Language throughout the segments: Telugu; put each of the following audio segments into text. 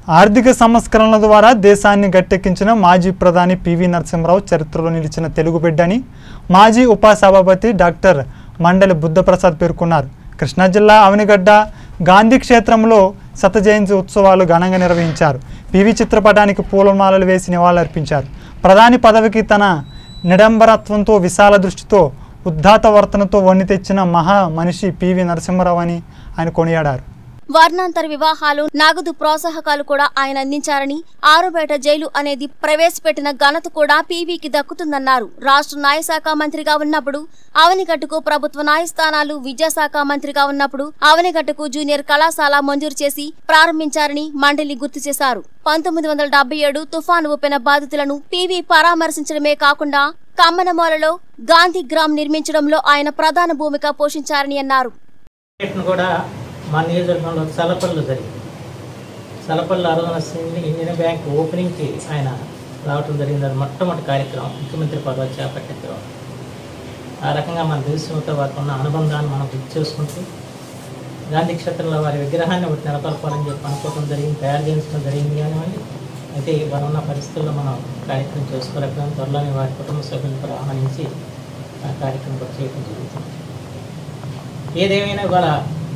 ఆర్థిక సంస్కరణల ద్వారా దేశాన్ని గట్టెక్కించిన మాజీ ప్రధాని పివి నరసింహరావు చరిత్రలో నిలిచిన తెలుగు బిడ్డని మాజీ ఉపసభాపతి డాక్టర్ మండలి బుద్ధప్రసాద్ పేర్కొన్నారు కృష్ణా జిల్లా అవనిగడ్డ గాంధీ క్షేత్రంలో శత జయంతి ఉత్సవాలు ఘనంగా నిర్వహించారు పివి చిత్రపటానికి పూలమాలలు వేసి నివాళులర్పించారు ప్రధాని పదవికి తన నిడంబరత్వంతో విశాల దృష్టితో ఉద్దాత వర్తనతో వన్ని తెచ్చిన మహా మనిషి పివి నరసింహరావు అని ఆయన కొనియాడారు వర్ణాంతర వివాహాలు నగదు ప్రోత్సాహకాలు కూడా ఆయన అందించారని ఆరుబేట జైలు అనేది ప్రవేశపెట్టిన ఘనత కూడా పీవీకి దక్కుతుందన్నారు రాష్ట్ర న్యాయశాఖ మంత్రిగా ఉన్నప్పుడు అవనిగట్టుకు ప్రభుత్వ న్యాయస్థానాలు విద్యాశాఖ మంత్రిగా ఉన్నప్పుడు అవనిగట్టుకు జూనియర్ కళాశాల మంజూరు చేసి ప్రారంభించారని మండలి గుర్తు చేశారు పంతొమ్మిది వందల డెబ్బై ఏడు తుఫాను ఊపిన బాధితులను పీవీ పరామర్శించడమే కాకుండా కమ్మనమూలలో గాంధీ గ్రామ్ నిర్మించడంలో ఆయన ప్రధాన భూమిక పోషించారని అన్నారు ను కూడా మా నియోజకవర్గంలో చలపల్లిలో జరిగింది చలపల్లి అరుణ సింగ్ ఇండియన్ బ్యాంక్ ఓపెనింగ్కి ఆయన రావటం జరిగింది అది మొట్టమొదటి కార్యక్రమం ముఖ్యమంత్రి పదవి చేపట్టిన తర్వాత ఆ రకంగా మన దేశంతో వారికి ఉన్న అనుబంధాన్ని మనం గుర్తు చేసుకుంటూ గాంధీ క్షేత్రంలో వారి విగ్రహాన్ని ఒకటి నెలకొల్పాలని చెప్పి అనుకోవడం జరిగింది తయారు చేయించడం జరిగింది కానివ్వండి అయితే వారు ఉన్న పరిస్థితుల్లో మనం కార్యక్రమం చేసుకోలేకపోయాం త్వరలోనే వారి కుటుంబ సభ్యులను కూడా ఆహ్వానించి ఆ కార్యక్రమం కూడా చేయడం జరుగుతుంది ఏదేమైనా ఇవాళ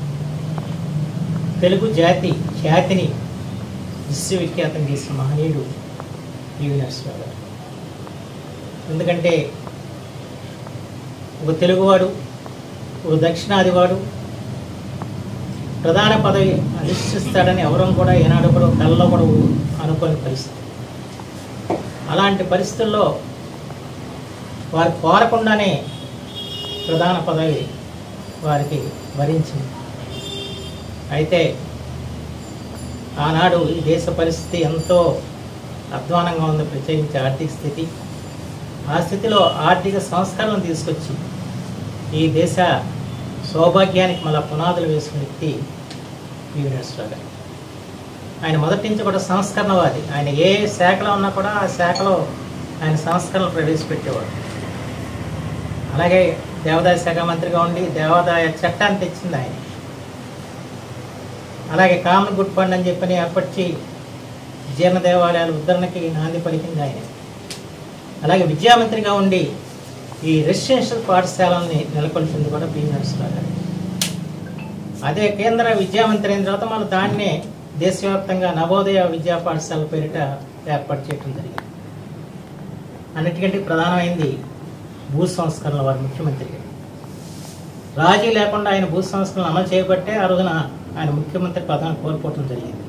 తెలుగు జాతి ఖ్యాతిని విశ్వవిఖ్యాతం చేసిన మహనీయుడు పివి నరసింహరావు గారు ఎందుకంటే ఒక తెలుగువాడు ఒక దక్షిణాదివాడు ప్రధాన పదవి అధిష్టిస్తాడని ఎవరం కూడా ఏనాడు కూడా కళ్ళలో కూడా అనుకోని పరిస్థితి అలాంటి పరిస్థితుల్లో వారు కోరకుండానే ప్రధాన పదవి వారికి వరించింది అయితే ఆనాడు ఈ దేశ పరిస్థితి ఎంతో అధ్వానంగా ఉంది ప్రత్యేకించి ఆర్థిక స్థితి ఆ స్థితిలో ఆర్థిక సంస్కరణలు తీసుకొచ్చి ఈ దేశ సౌభాగ్యానికి మళ్ళా పునాదులు వేసిన వ్యక్తి పివి నరసింహరావు గారు ఆయన మొదటి నుంచి కూడా సంస్కరణవాది ఆయన ఏ శాఖలో ఉన్నా కూడా ఆ శాఖలో ఆయన సంస్కరణలు ప్రవేశపెట్టేవాడు అలాగే దేవాదాయ శాఖ మంత్రిగా ఉండి దేవాదాయ చట్టాన్ని తెచ్చింది ఆయన అలాగే కామన్ గుడ్ ఫండ్ అని చెప్పని ఏర్పరిచి జీర్ణ దేవాలయాల ఉద్ధరణకి నాంది పలికింది ఆయన అలాగే విద్యామంత్రిగా ఉండి ఈ రెసిడెన్షియల్ పాఠశాలని నెలకొల్పింది కూడా పి నరసింహరావు గారు అదే కేంద్ర విద్యామంత్రి అయిన తర్వాత మళ్ళీ దాన్నే దేశవ్యాప్తంగా నవోదయ విద్యా పాఠశాల పేరిట ఏర్పాటు చేయడం జరిగింది అన్నిటికంటే ప్రధానమైంది భూ సంస్కరణల వారి ముఖ్యమంత్రి గారు రాజీ లేకుండా ఆయన భూ సంస్కరణలు అమలు చేయబట్టే ఆ రోజున ఆయన ముఖ్యమంత్రి పదవిని కోల్పోవటం జరిగింది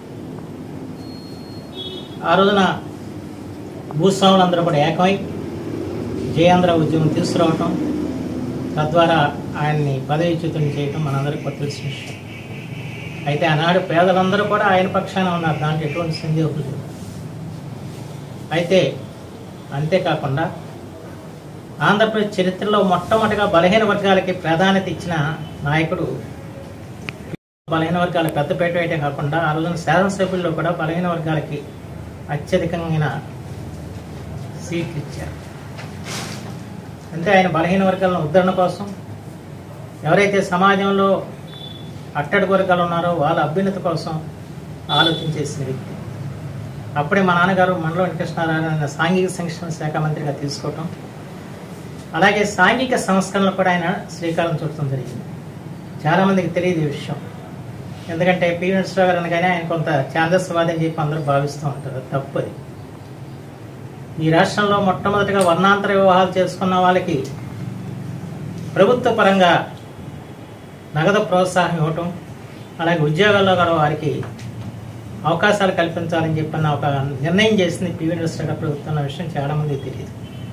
ఆ రోజున భూస్వాములందరూ కూడా ఏకమై జయాంధ్ర ఉద్యమం తీసుకురావటం తద్వారా ఆయన్ని పదవిచ్యుతం చేయటం మనందరికీ కొత్త తెలిసిన విషయం అయితే ఆనాడు పేదలందరూ కూడా ఆయన పక్షాన ఉన్నారు దాంట్లో ఎటువంటి సందేహం లేదు అయితే అంతేకాకుండా ఆంధ్రప్రదేశ్ చరిత్రలో మొట్టమొదటిగా బలహీన వర్గాలకి ప్రాధాన్యత ఇచ్చిన నాయకుడు బలహీన వర్గాల పెద్దపేట వేయటం కాకుండా ఆ రోజున శాసనసభ్యుల్లో కూడా బలహీన వర్గాలకి అత్యధికమైన సీట్లు ఇచ్చారు అంటే ఆయన బలహీన వర్గాలను ఉద్ధరణ కోసం ఎవరైతే సమాజంలో అట్టడుగు వర్గాలు ఉన్నారో వాళ్ళ అభ్యున్నతి కోసం ఆలోచించేసిన వ్యక్తి అప్పుడే మా నాన్నగారు మండల వెంకటకృష్ణారాయణ సాంఘిక సంక్షేమ శాఖ మంత్రిగా తీసుకోవటం అలాగే సాంఘిక సంస్కరణలు కూడా ఆయన శ్రీకారం చుట్టడం జరిగింది చాలామందికి తెలియదు ఈ విషయం ఎందుకంటే పి నరసింహరావు గారు అనగానే ఆయన కొంత ఛాందస్వాది అని చెప్పి అందరూ భావిస్తూ ఉంటారు అది తప్పది ఈ రాష్ట్రంలో మొట్టమొదటిగా వర్ణాంతర వివాహాలు చేసుకున్న వాళ్ళకి ప్రభుత్వ పరంగా నగదు ప్రోత్సాహం ఇవ్వటం అలాగే ఉద్యోగాల్లో కూడా వారికి అవకాశాలు కల్పించాలని చెప్పిన ఒక నిర్ణయం చేసింది పివి నరసింహరావు గారి ప్రభుత్వం అన్న విషయం చాలామందికి తెలియదు